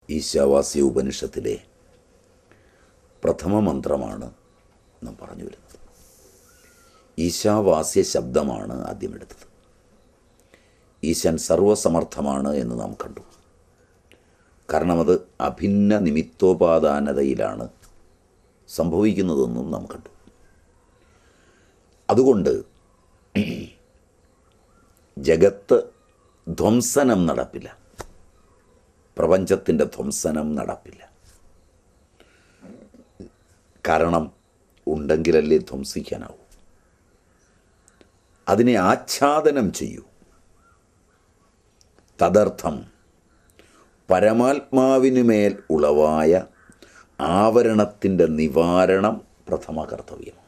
ഈശാവാസ്യ ഉപനിഷത്തിലെ പ്രഥമ മന്ത്രമാണ് നാം പറഞ്ഞു വരുന്നത് ഈശാവാസ്യ ശബ്ദമാണ് ആദ്യം എടുത്തത് ഈശൻ സർവസമർത്ഥമാണ് എന്ന് നാം കണ്ടു കാരണം അത് അഭിന്ന നിമിത്തോപാദാനതയിലാണ് സംഭവിക്കുന്നതെന്നും നാം കണ്ടു അതുകൊണ്ട് ജഗത്ത് ധ്വംസനം നടപ്പില്ല പ്രപഞ്ചത്തിൻ്റെ ധ്വംസനം നടപ്പില്ല കാരണം ഉണ്ടെങ്കിലല്ലേ ധ്വംസിക്കാനാവൂ അതിനെ ആച്ഛാദനം ചെയ്യൂ തദർത്ഥം പരമാത്മാവിനുമേൽ ഉളവായ ആവരണത്തിൻ്റെ നിവാരണം പ്രഥമ കർത്തവ്യം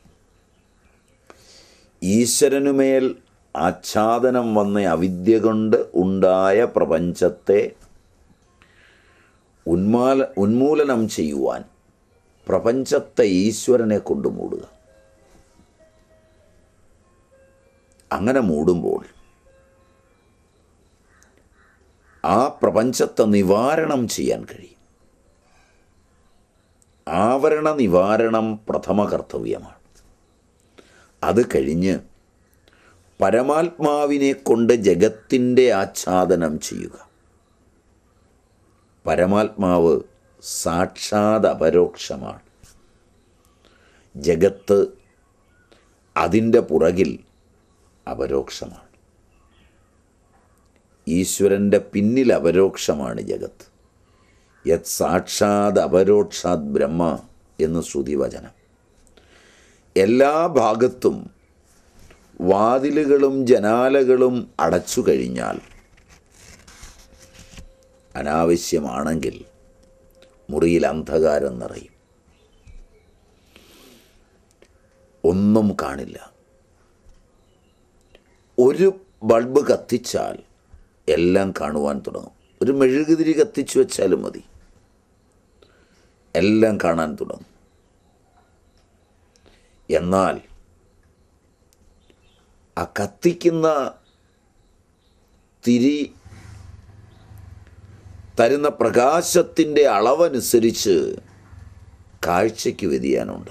ഈശ്വരനുമേൽ ആച്ഛാദനം വന്ന അവിദ്യ കൊണ്ട് ഉണ്ടായ പ്രപഞ്ചത്തെ ഉന്മാല ഉന്മൂലനം ചെയ്യുവാൻ പ്രപഞ്ചത്തെ ഈശ്വരനെ കൊണ്ട് മൂടുക അങ്ങനെ മൂടുമ്പോൾ ആ പ്രപഞ്ചത്തെ നിവാരണം ചെയ്യാൻ കഴിയും ആവരണ നിവാരണം പ്രഥമ കർത്തവ്യമാണ് അത് കഴിഞ്ഞ് പരമാത്മാവിനെ കൊണ്ട് ജഗത്തിൻ്റെ ആച്ഛാദനം ചെയ്യുക പരമാത്മാവ് സാക്ഷാത് അപരോക്ഷമാണ് ജഗത്ത് അതിൻ്റെ പുറകിൽ അപരോക്ഷമാണ് ഈശ്വരൻ്റെ പിന്നിൽ അപരോക്ഷമാണ് ജഗത്ത് യത് സാക്ഷാത് അപരോക്ഷാത് ബ്രഹ്മ എന്ന് ശ്രുതിവചനം എല്ലാ ഭാഗത്തും വാതിലുകളും ജനാലകളും അടച്ചു കഴിഞ്ഞാൽ അനാവശ്യമാണെങ്കിൽ മുറിയിൽ അന്ധകാരം നിറയും ഒന്നും കാണില്ല ഒരു ബൾബ് കത്തിച്ചാൽ എല്ലാം കാണുവാൻ തുടങ്ങും ഒരു മെഴുകുതിരി കത്തിച്ചു വെച്ചാലും മതി എല്ലാം കാണാൻ തുടങ്ങും എന്നാൽ ആ കത്തിക്കുന്ന തിരി തരുന്ന പ്രകാശത്തിൻ്റെ അളവനുസരിച്ച് കാഴ്ചയ്ക്ക് വ്യതിയാനമുണ്ടാവും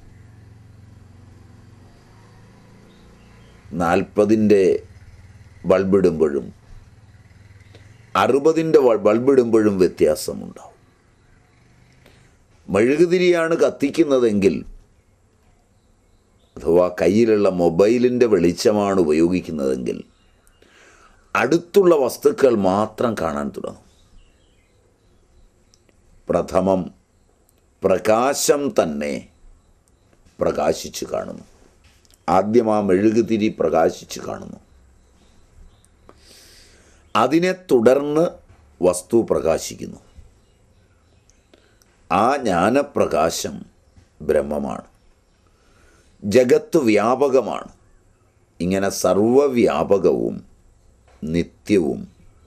നാൽപ്പതിൻ്റെ ബൾബിടുമ്പോഴും അറുപതിൻ്റെ ബൾബിടുമ്പോഴും വ്യത്യാസമുണ്ടാവും മെഴുകുതിരിയാണ് കത്തിക്കുന്നതെങ്കിൽ അഥവാ കയ്യിലുള്ള മൊബൈലിൻ്റെ വെളിച്ചമാണ് ഉപയോഗിക്കുന്നതെങ്കിൽ അടുത്തുള്ള വസ്തുക്കൾ മാത്രം കാണാൻ തുടങ്ങും പ്രഥമം പ്രകാശം തന്നെ പ്രകാശിച്ചു കാണുന്നു ആദ്യം ആ മെഴുകുതിരി പ്രകാശിച്ചു കാണുന്നു അതിനെ തുടർന്ന് വസ്തു പ്രകാശിക്കുന്നു ആ ജ്ഞാനപ്രകാശം ബ്രഹ്മമാണ് ജഗത്ത് വ്യാപകമാണ് ഇങ്ങനെ സർവവ്യാപകവും നിത്യവും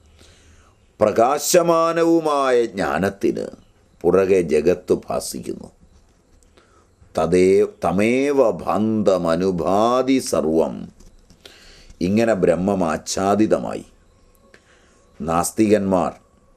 പ്രകാശമാനവുമായ ജ്ഞാനത്തിന് പുറകെ ജഗത്ത് ഭാസിക്കുന്നു തദേ തമേവ ബന്ധമനുഭാതി സർവം ഇങ്ങനെ ബ്രഹ്മം ആച്ഛാദിതമായി നാസ്തികന്മാർ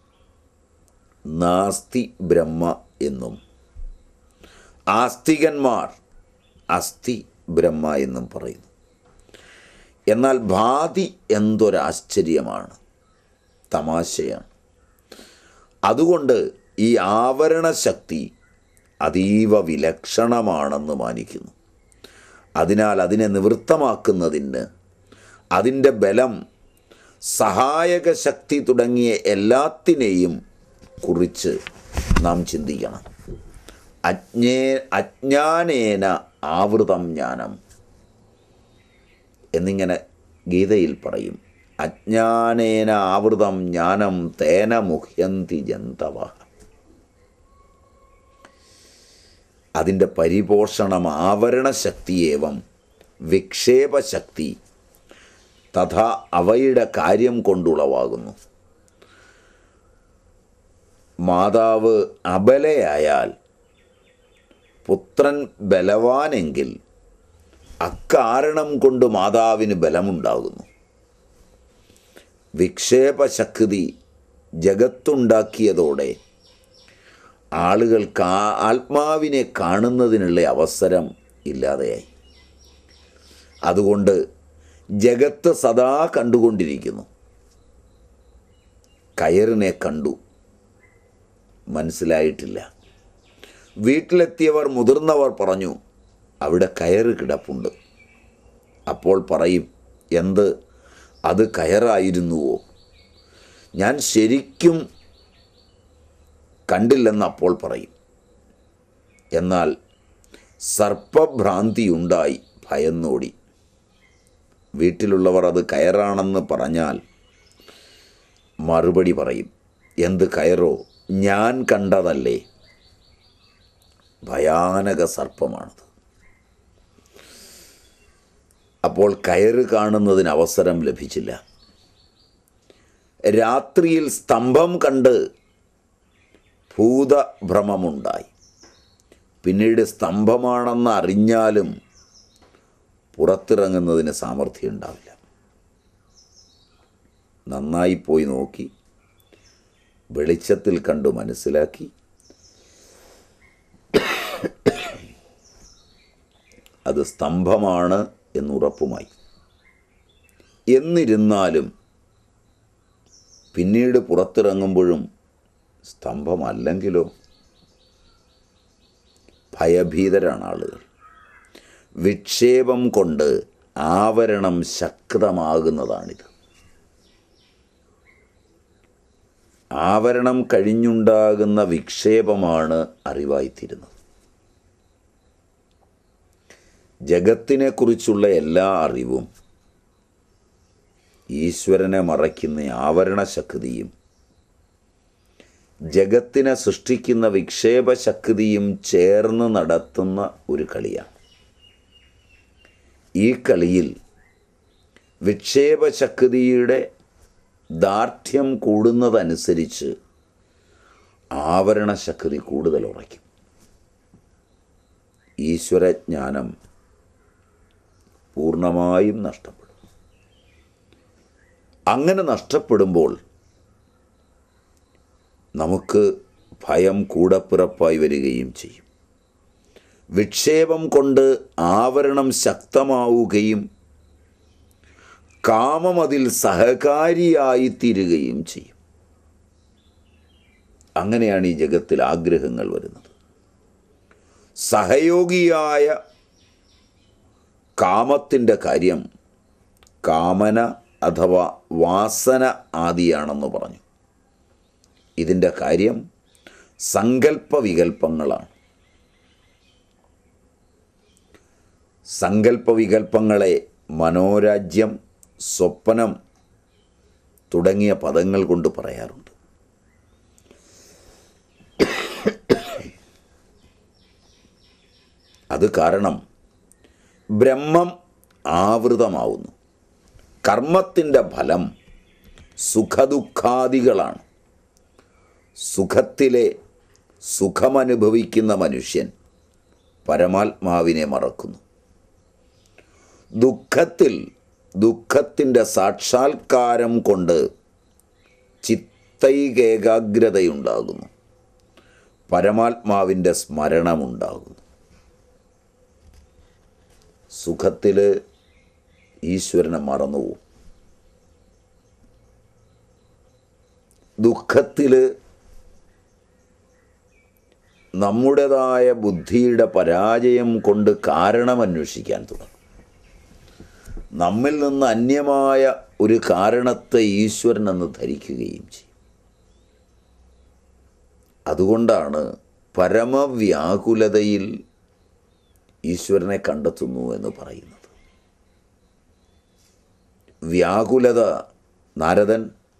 നാസ്തി ബ്രഹ്മ എന്നും ആസ്തികന്മാർ അസ്ഥി ബ്രഹ്മ എന്നും പറയുന്നു എന്നാൽ ഭാതി എന്തൊരാശ്ചര്യമാണ് തമാശയാണ് അതുകൊണ്ട് ഈ ആവരണശക്തി അതീവ വിലക്ഷണമാണെന്ന് മാനിക്കുന്നു അതിനാൽ അതിനെ നിവൃത്തമാക്കുന്നതിന് അതിൻ്റെ ബലം സഹായക ശക്തി തുടങ്ങിയ എല്ലാത്തിനെയും കുറിച്ച് നാം ചിന്തിക്കണം അജ്ഞേ അജ്ഞാനേന ആവൃതം ജ്ഞാനം എന്നിങ്ങനെ ഗീതയിൽ പറയും അജ്ഞാനേന ആവൃതം ജ്ഞാനം തേന മുഹ്യന്തി ജന്തവ അതിൻ്റെ പരിപോഷണം ആവരണശക്തിയേവം വിക്ഷേപശക്തി തഥാ അവയുടെ കാര്യം കൊണ്ടുളവാകുന്നു മാതാവ് അബലയായാൽ പുത്രൻ ബലവാനെങ്കിൽ അക്കാരണം കൊണ്ട് മാതാവിന് ബലമുണ്ടാകുന്നു വിക്ഷേപശക്തി ജഗത്തുണ്ടാക്കിയതോടെ ആളുകൾക്ക് ആ ആത്മാവിനെ കാണുന്നതിനുള്ള അവസരം ഇല്ലാതെയായി അതുകൊണ്ട് ജഗത്ത് സദാ കണ്ടുകൊണ്ടിരിക്കുന്നു കയറിനെ കണ്ടു മനസ്സിലായിട്ടില്ല വീട്ടിലെത്തിയവർ മുതിർന്നവർ പറഞ്ഞു അവിടെ കയറ് കിടപ്പുണ്ട് അപ്പോൾ പറയും എന്ത് അത് കയറായിരുന്നുവോ ഞാൻ ശരിക്കും കണ്ടില്ലെന്ന് അപ്പോൾ പറയും എന്നാൽ സർപ്പഭ്രാന്തിയുണ്ടായി ഭയന്നോടി വീട്ടിലുള്ളവർ അത് കയറാണെന്ന് പറഞ്ഞാൽ മറുപടി പറയും എന്ത് കയറോ ഞാൻ കണ്ടതല്ലേ ഭയാനക സർപ്പമാണത് അപ്പോൾ കയറ് കാണുന്നതിന് അവസരം ലഭിച്ചില്ല രാത്രിയിൽ സ്തംഭം കണ്ട് ഭൂതഭ്രമമുണ്ടായി പിന്നീട് സ്തംഭമാണെന്ന് അറിഞ്ഞാലും പുറത്തിറങ്ങുന്നതിന് സാമർഥ്യം ഉണ്ടാവില്ല നന്നായി പോയി നോക്കി വെളിച്ചത്തിൽ കണ്ടു മനസ്സിലാക്കി അത് സ്തംഭമാണ് എന്നുറപ്പുമായി എന്നിരുന്നാലും പിന്നീട് പുറത്തിറങ്ങുമ്പോഴും സ്തംഭമല്ലെങ്കിലോ ഭയഭീതരാണ് ആളുകൾ വിക്ഷേപം കൊണ്ട് ആവരണം ശക്തമാകുന്നതാണിത് ആവരണം കഴിഞ്ഞുണ്ടാകുന്ന വിക്ഷേപമാണ് അറിവായിത്തീരുന്നത് ജഗത്തിനെക്കുറിച്ചുള്ള എല്ലാ അറിവും ഈശ്വരനെ മറയ്ക്കുന്ന ആവരണശക്തിയും ജഗത്തിനെ സൃഷ്ടിക്കുന്ന വിക്ഷേപശക്തിയും ചേർന്ന് നടത്തുന്ന ഒരു കളിയാണ് ഈ കളിയിൽ വിക്ഷേപശക്തിയുടെ ദാർഢ്യം കൂടുന്നതനുസരിച്ച് ആവരണശക്തി കൂടുതൽ ഉറയ്ക്കും ഈശ്വരജ്ഞാനം പൂർണ്ണമായും നഷ്ടപ്പെടും അങ്ങനെ നഷ്ടപ്പെടുമ്പോൾ നമുക്ക് ഭയം കൂടപ്പിറപ്പായി വരികയും ചെയ്യും വിക്ഷേപം കൊണ്ട് ആവരണം ശക്തമാവുകയും കാമം അതിൽ സഹകാരിയായിത്തീരുകയും ചെയ്യും അങ്ങനെയാണ് ഈ ജഗത്തിൽ ആഗ്രഹങ്ങൾ വരുന്നത് സഹയോഗിയായ കാമത്തിൻ്റെ കാര്യം കാമന അഥവാ വാസന ആദിയാണെന്ന് പറഞ്ഞു ഇതിൻ്റെ കാര്യം സങ്കല്പ വികല്പങ്ങളാണ് സങ്കല്പ വികല്പങ്ങളെ മനോരാജ്യം സ്വപ്നം തുടങ്ങിയ പദങ്ങൾ കൊണ്ട് പറയാറുണ്ട് അത് കാരണം ബ്രഹ്മം ആവൃതമാവുന്നു കർമ്മത്തിൻ്റെ ഫലം സുഖദുഃഖാദികളാണ് സുഖത്തിലെ സുഖമനുഭവിക്കുന്ന മനുഷ്യൻ പരമാത്മാവിനെ മറക്കുന്നു ദുഃഖത്തിൽ ദുഃഖത്തിൻ്റെ സാക്ഷാത്കാരം കൊണ്ട് ചിത്തൈകേകാഗ്രതയുണ്ടാകുന്നു പരമാത്മാവിൻ്റെ സ്മരണമുണ്ടാകുന്നു സുഖത്തിൽ ഈശ്വരനെ മറന്നുപോകും ദുഃഖത്തിൽ നമ്മുടേതായ ബുദ്ധിയുടെ പരാജയം കൊണ്ട് കാരണം അന്വേഷിക്കാൻ തുടങ്ങും നമ്മിൽ നിന്ന് അന്യമായ ഒരു കാരണത്തെ ഈശ്വരൻ എന്ന് ധരിക്കുകയും ചെയ്യും അതുകൊണ്ടാണ് പരമവ്യാകുലതയിൽ ഈശ്വരനെ കണ്ടെത്തുന്നു എന്ന് പറയുന്നത് വ്യാകുലത നാരദൻ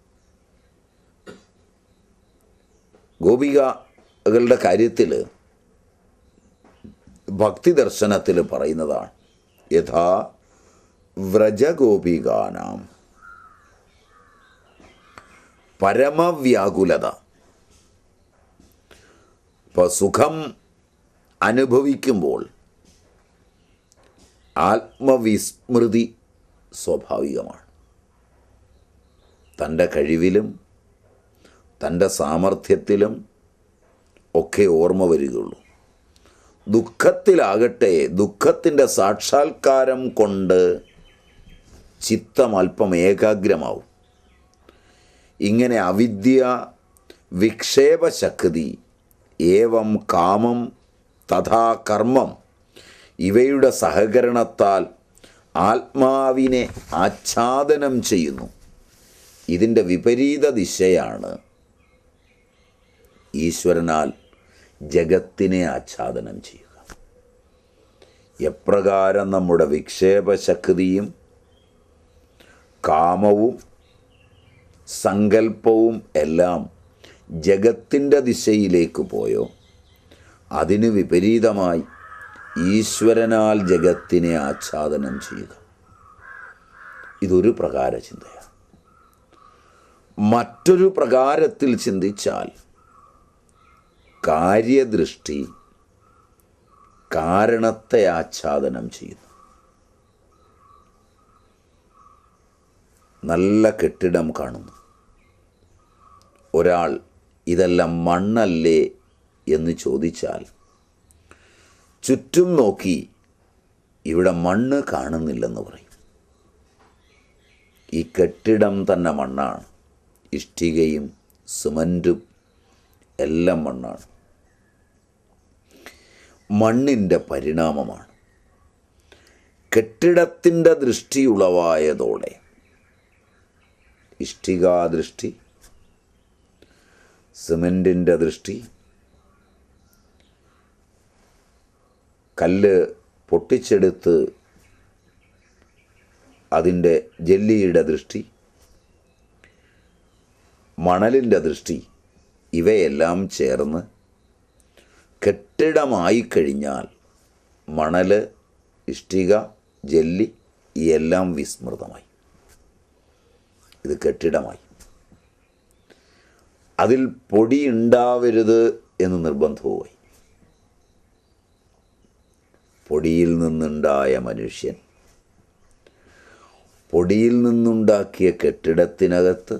ഗോപികകളുടെ കാര്യത്തിൽ ഭക്തി ദർശനത്തിൽ പറയുന്നതാണ് യഥാ വ്രജഗോപികാനാം പരമവ്യാകുലത ഇപ്പോൾ സുഖം അനുഭവിക്കുമ്പോൾ ആത്മവിസ്മൃതി സ്വാഭാവികമാണ് തൻ്റെ കഴിവിലും തൻ്റെ സാമർഥ്യത്തിലും ഒക്കെ ഓർമ്മ വരികയുള്ളൂ ദുഃഖത്തിലാകട്ടെ ദുഃഖത്തിൻ്റെ സാക്ഷാത്കാരം കൊണ്ട് ചിത്തം അല്പം ഏകാഗ്രമാവും ഇങ്ങനെ അവിദ്യ വിക്ഷേപശക്തി ഏവം കാമം തഥാ കർമ്മം ഇവയുടെ സഹകരണത്താൽ ആത്മാവിനെ ആച്ഛാദനം ചെയ്യുന്നു ഇതിൻ്റെ വിപരീത ദിശയാണ് ഈശ്വരനാൽ ജഗത്തിനെ ആച്ഛാദനം ചെയ്യുക എപ്രകാരം നമ്മുടെ വിക്ഷേപശക്തിയും കാമവും സങ്കല്പവും എല്ലാം ജഗത്തിൻ്റെ ദിശയിലേക്ക് പോയോ അതിന് വിപരീതമായി ഈശ്വരനാൽ ജഗത്തിനെ ആച്ഛാദനം ചെയ്യുക ഇതൊരു പ്രകാര ചിന്തയാണ് മറ്റൊരു പ്രകാരത്തിൽ ചിന്തിച്ചാൽ കാര്യദൃഷ്ടി കാരണത്തെ ആച്ഛാദനം ചെയ്യുന്നു നല്ല കെട്ടിടം കാണുന്നു ഒരാൾ ഇതെല്ലാം മണ്ണല്ലേ എന്ന് ചോദിച്ചാൽ ചുറ്റും നോക്കി ഇവിടെ മണ്ണ് കാണുന്നില്ലെന്ന് പറയും ഈ കെട്ടിടം തന്നെ മണ്ണാണ് ഇഷ്ടികയും സിമൻറ്റും എല്ലാം മണ്ണാണ് മണ്ണിൻ്റെ പരിണാമമാണ് കെട്ടിടത്തിൻ്റെ ദൃഷ്ടി ഉളവായതോടെ ഇഷ്ടികാദൃഷ്ടി സിമൻറ്റിൻ്റെ ദൃഷ്ടി കല്ല് പൊട്ടിച്ചെടുത്ത് അതിൻ്റെ ജെല്ലിയുടെ ദൃഷ്ടി മണലിൻ്റെ ദൃഷ്ടി ഇവയെല്ലാം ചേർന്ന് കെട്ടിടമായി കഴിഞ്ഞാൽ മണൽ ഇഷ്ടിക ജെല്ലി ഈ എല്ലാം വിസ്മൃതമായി ഇത് കെട്ടിടമായി അതിൽ പൊടി ഉണ്ടാവരുത് എന്ന് നിർബന്ധവുമായി പൊടിയിൽ നിന്നുണ്ടായ മനുഷ്യൻ പൊടിയിൽ നിന്നുണ്ടാക്കിയ കെട്ടിടത്തിനകത്ത്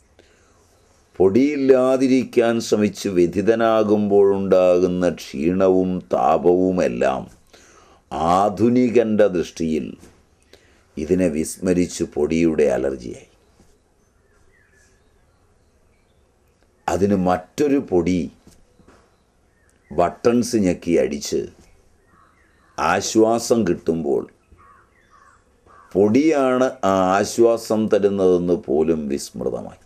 പൊടിയില്ലാതിരിക്കാൻ ശ്രമിച്ച് വ്യഥിതനാകുമ്പോഴുണ്ടാകുന്ന ക്ഷീണവും താപവുമെല്ലാം ആധുനികൻ്റെ ദൃഷ്ടിയിൽ ഇതിനെ വിസ്മരിച്ച് പൊടിയുടെ അലർജിയായി അതിന് മറ്റൊരു പൊടി ബട്ടൺസ് ഞെക്കി അടിച്ച് ആശ്വാസം കിട്ടുമ്പോൾ പൊടിയാണ് ആ ആശ്വാസം തരുന്നതെന്ന് പോലും വിസ്മൃതമായി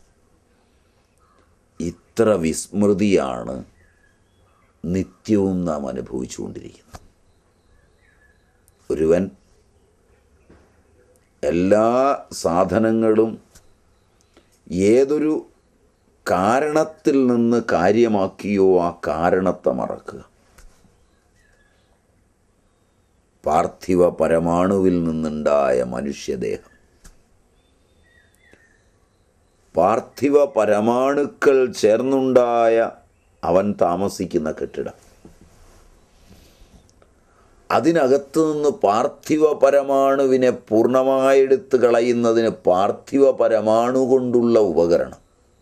ഇത്ര വിസ്മൃതിയാണ് നിത്യവും നാം അനുഭവിച്ചുകൊണ്ടിരിക്കുന്നത് ഒരുവൻ എല്ലാ സാധനങ്ങളും ഏതൊരു കാരണത്തിൽ നിന്ന് കാര്യമാക്കിയോ ആ കാരണത്തെ മറക്കുക പാർത്ഥിവ പരമാണുവിൽ നിന്നുണ്ടായ മനുഷ്യദേഹം പാർത്ഥിവ പരമാണുക്കൾ ചേർന്നുണ്ടായ അവൻ താമസിക്കുന്ന കെട്ടിടം അതിനകത്തു നിന്ന് പാർത്ഥിവ പരമാണുവിനെ പൂർണ്ണമായെടുത്ത് കളയുന്നതിന് പാർത്ഥിവ പരമാണു കൊണ്ടുള്ള ഉപകരണം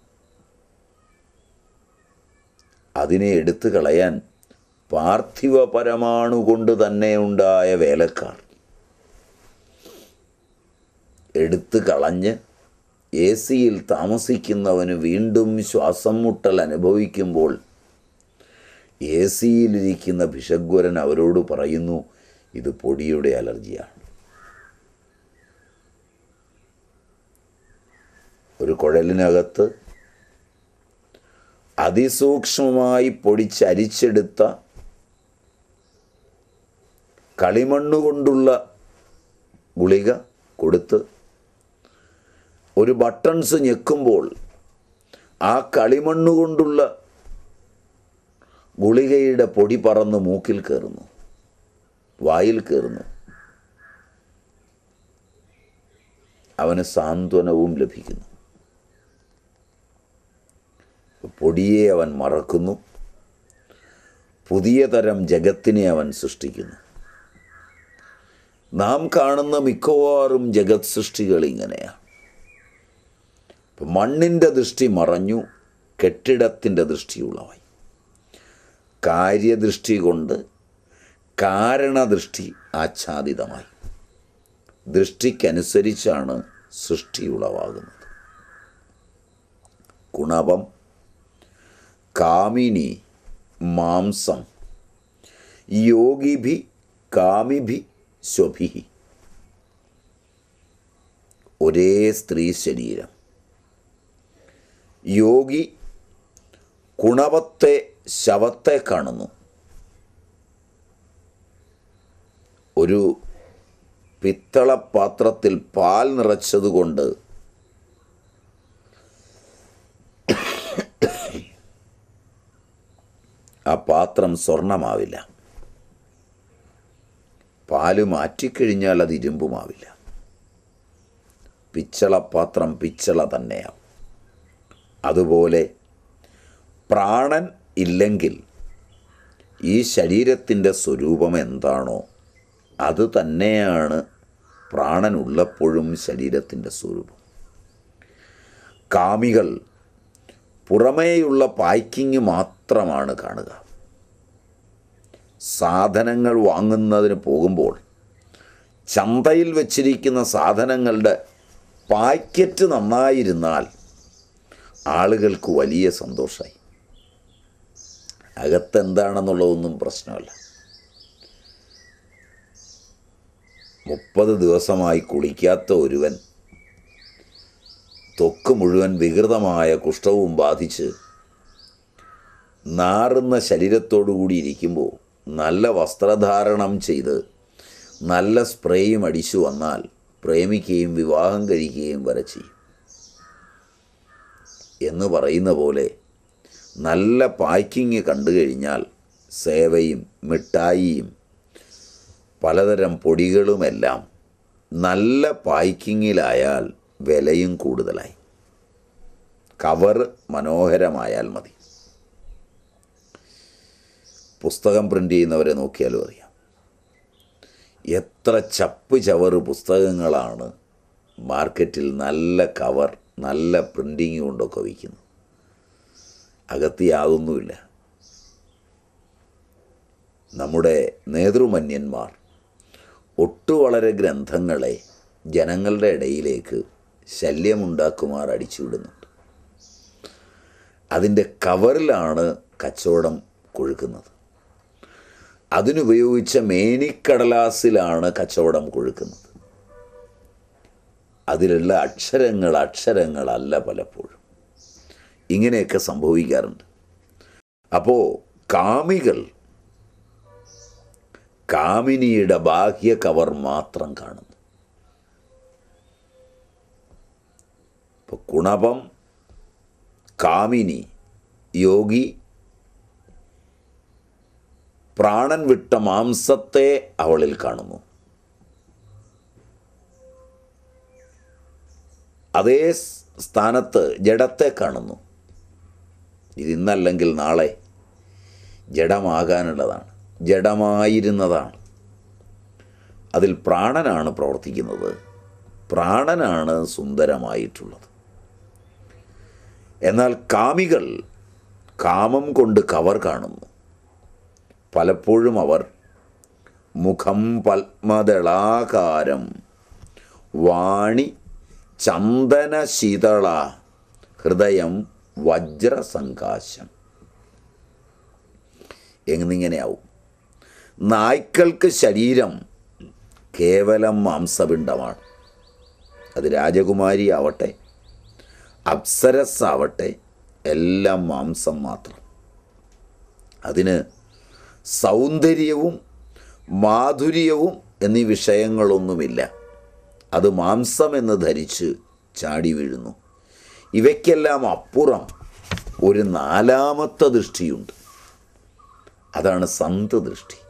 അതിനെ എടുത്തു കളയാൻ പാർത്ഥിവ പരമാണു കൊണ്ട് തന്നെ ഉണ്ടായ വേലക്കാർ എടുത്തു കളഞ്ഞ് എ സിയിൽ താമസിക്കുന്നവന് വീണ്ടും ശ്വാസം മുട്ടൽ അനുഭവിക്കുമ്പോൾ എ സിയിലിരിക്കുന്ന ഭിഷഗ്വരൻ അവരോട് പറയുന്നു ഇത് പൊടിയുടെ അലർജിയാണ് ഒരു കുഴലിനകത്ത് അതിസൂക്ഷ്മമായി പൊടിച്ചരിച്ചെടുത്ത കളിമണ്ണുകൊണ്ടുള്ള ഗുളിക കൊടുത്ത് ഒരു ബട്ടൺസ് ഞെക്കുമ്പോൾ ആ കളിമണ്ണുകൊണ്ടുള്ള ഗുളികയുടെ പൊടി പറന്ന് മൂക്കിൽ കയറുന്നു വായിൽ കയറുന്നു അവന് സാന്ത്വനവും ലഭിക്കുന്നു പൊടിയെ അവൻ മറക്കുന്നു പുതിയ തരം ജഗത്തിനെ അവൻ സൃഷ്ടിക്കുന്നു നാം കാണുന്ന മിക്കവാറും ജഗത് സൃഷ്ടികൾ ഇങ്ങനെയാണ് മണ്ണിൻ്റെ ദൃഷ്ടി മറഞ്ഞു കെട്ടിടത്തിൻ്റെ ദൃഷ്ടിയുളവായി കാര്യദൃഷ്ടി കൊണ്ട് കാരണദൃഷ്ടി ആച്ഛാദിതമായി ദൃഷ്ടിക്കനുസരിച്ചാണ് സൃഷ്ടി ഉളവാകുന്നത് കുണവം കാമിനി മാംസം യോഗിഭി കാമിഭി സ്വഭി ഒരേ സ്ത്രീ ശരീരം യോഗി കുണവത്തെ ശവത്തെ കാണുന്നു ഒരു പിത്തളപാത്രത്തിൽ പാൽ നിറച്ചതുകൊണ്ട് ആ പാത്രം സ്വർണമാവില്ല പാല് മാറ്റിക്കഴിഞ്ഞാൽ അത് ഇരുമ്പുമാവില്ല പിച്ചളപാത്രം പിച്ചള തന്നെയാവും അതുപോലെ പ്രാണൻ ഇല്ലെങ്കിൽ ഈ ശരീരത്തിൻ്റെ സ്വരൂപം എന്താണോ അത് തന്നെയാണ് പ്രാണനുള്ളപ്പോഴും ശരീരത്തിൻ്റെ സ്വരൂപം കാമികൾ പുറമേയുള്ള പായ്ക്കിങ് മാത്രമാണ് കാണുക സാധനങ്ങൾ വാങ്ങുന്നതിന് പോകുമ്പോൾ ചന്തയിൽ വച്ചിരിക്കുന്ന സാധനങ്ങളുടെ പാക്കറ്റ് നന്നായിരുന്നാൽ ആളുകൾക്ക് വലിയ സന്തോഷമായി അകത്തെന്താണെന്നുള്ളതൊന്നും പ്രശ്നമല്ല മുപ്പത് ദിവസമായി കുളിക്കാത്ത ഒരുവൻ ത്വക്ക് മുഴുവൻ വികൃതമായ കുഷ്ഠവും ബാധിച്ച് നാറുന്ന ശരീരത്തോടു കൂടി ഇരിക്കുമ്പോൾ നല്ല വസ്ത്രധാരണം ചെയ്ത് നല്ല സ്പ്രേയും അടിച്ചു വന്നാൽ പ്രേമിക്കുകയും വിവാഹം കഴിക്കുകയും വരെ ചെയ്യും എന്ന് പറയുന്ന പോലെ നല്ല പാക്കിങ് കണ്ടു കഴിഞ്ഞാൽ സേവയും മിഠായിയും പലതരം പൊടികളുമെല്ലാം നല്ല പാക്കിങ്ങിലായാൽ വിലയും കൂടുതലായി കവർ മനോഹരമായാൽ മതി പുസ്തകം പ്രിൻ്റ് ചെയ്യുന്നവരെ നോക്കിയാലും അറിയാം എത്ര ചപ്പ് ചവറ് പുസ്തകങ്ങളാണ് മാർക്കറ്റിൽ നല്ല കവർ നല്ല പ്രിൻറ്റിങ് കൊണ്ടൊക്കെ വയ്ക്കുന്നത് അകത്ത് യാതൊന്നുമില്ല നമ്മുടെ നേതൃമന്യന്മാർ ഒട്ടു വളരെ ഗ്രന്ഥങ്ങളെ ജനങ്ങളുടെ ഇടയിലേക്ക് ശല്യമുണ്ടാക്കുമാർ അടിച്ചുവിടുന്നുണ്ട് അതിൻ്റെ കവറിലാണ് കച്ചവടം കൊഴുക്കുന്നത് അതിനുപയോഗിച്ച മേനിക്കടലാസിലാണ് കച്ചവടം കൊഴുക്കുന്നത് അതിലുള്ള അക്ഷരങ്ങൾ അക്ഷരങ്ങളല്ല പലപ്പോഴും ഇങ്ങനെയൊക്കെ സംഭവിക്കാറുണ്ട് അപ്പോൾ കാമികൾ കാമിനിയുടെ ബാഹ്യ കവർ മാത്രം കാണുന്നു ഇപ്പോൾ കുണപം കാമിനി യോഗി പ്രാണൻ വിട്ട മാംസത്തെ അവളിൽ കാണുന്നു അതേ സ് സ്ഥാനത്ത് ജഡത്തെ കാണുന്നു ഇതിന്നല്ലെങ്കിൽ നാളെ ജഡമാകാനുള്ളതാണ് ജഡമായിരുന്നതാണ് അതിൽ പ്രാണനാണ് പ്രവർത്തിക്കുന്നത് പ്രാണനാണ് സുന്ദരമായിട്ടുള്ളത് എന്നാൽ കാമികൾ കാമം കൊണ്ട് കവർ കാണുന്നു പലപ്പോഴും അവർ മുഖം പത്മദളാകാരം വാണി ചന്ദന ശീതള ഹൃദയം വജ്രസങ്കാശം എന്നിങ്ങനെയാവും നായ്ക്കൾക്ക് ശരീരം കേവലം മാംസപിണ്ഡമാണ് അത് രാജകുമാരി ആവട്ടെ അപ്സരസ് ആവട്ടെ എല്ലാം മാംസം മാത്രം അതിന് സൗന്ദര്യവും മാധുര്യവും എന്നീ വിഷയങ്ങളൊന്നുമില്ല അത് മാംസമെന്ന് ധരിച്ച് ചാടി വീഴുന്നു ഇവയ്ക്കെല്ലാം അപ്പുറം ഒരു നാലാമത്തെ ദൃഷ്ടിയുണ്ട് അതാണ് സന്ത് ദൃഷ്ടി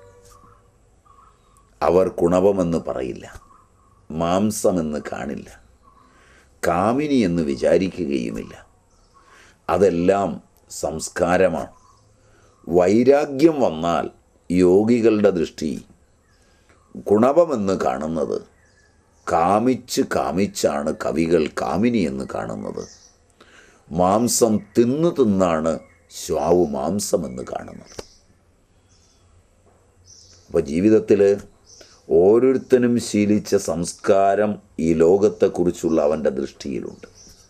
അവർ കുണവമെന്ന് പറയില്ല മാംസമെന്ന് കാണില്ല കാമിനി എന്ന് വിചാരിക്കുകയുമില്ല അതെല്ലാം സംസ്കാരമാണ് വൈരാഗ്യം വന്നാൽ യോഗികളുടെ ദൃഷ്ടി ഗുണവമെന്ന് കാണുന്നത് കാമിച്ച് കാമിച്ചാണ് കവികൾ കാമിനി എന്ന് കാണുന്നത് മാംസം തിന്നു തിന്നാണ് ശ്വാവ് മാംസമെന്ന് കാണുന്നത് അപ്പോൾ ജീവിതത്തിൽ ഓരോരുത്തനും ശീലിച്ച സംസ്കാരം ഈ ലോകത്തെക്കുറിച്ചുള്ള അവൻ്റെ ദൃഷ്ടിയിലുണ്ട്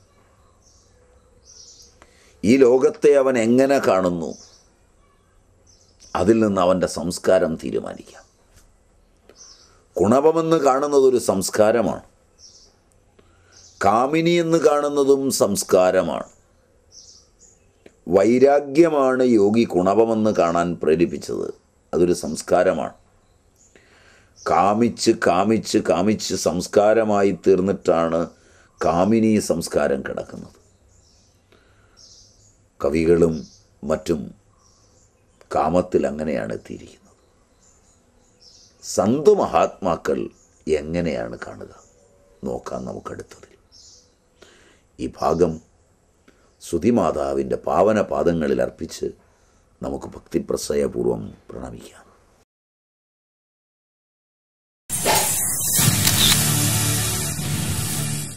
ഈ ലോകത്തെ അവൻ എങ്ങനെ കാണുന്നു അതിൽ നിന്ന് അവൻ്റെ സംസ്കാരം തീരുമാനിക്കാം കുണപമെന്ന് കാണുന്നത് ഒരു സംസ്കാരമാണ് കാമിനി എന്ന് കാണുന്നതും സംസ്കാരമാണ് വൈരാഗ്യമാണ് യോഗി കുണപമെന്ന് കാണാൻ പ്രേരിപ്പിച്ചത് അതൊരു സംസ്കാരമാണ് കാമിച്ച് കാമിച്ച് കാമിച്ച് സംസ്കാരമായി തീർന്നിട്ടാണ് കാമിനി സംസ്കാരം കിടക്കുന്നത് കവികളും മറ്റും കാമത്തിൽ അങ്ങനെയാണ് എത്തിയിരിക്കുന്നത് സന്തു മഹാത്മാക്കൾ എങ്ങനെയാണ് കാണുക നോക്കാം നമുക്കടുത്തതിൽ ഈ ഭാഗം സുതിമാതാവിൻ്റെ പാവന പാദങ്ങളിൽ അർപ്പിച്ച് നമുക്ക് ഭക്തിപ്രസയപൂർവം പ്രണമിക്കാം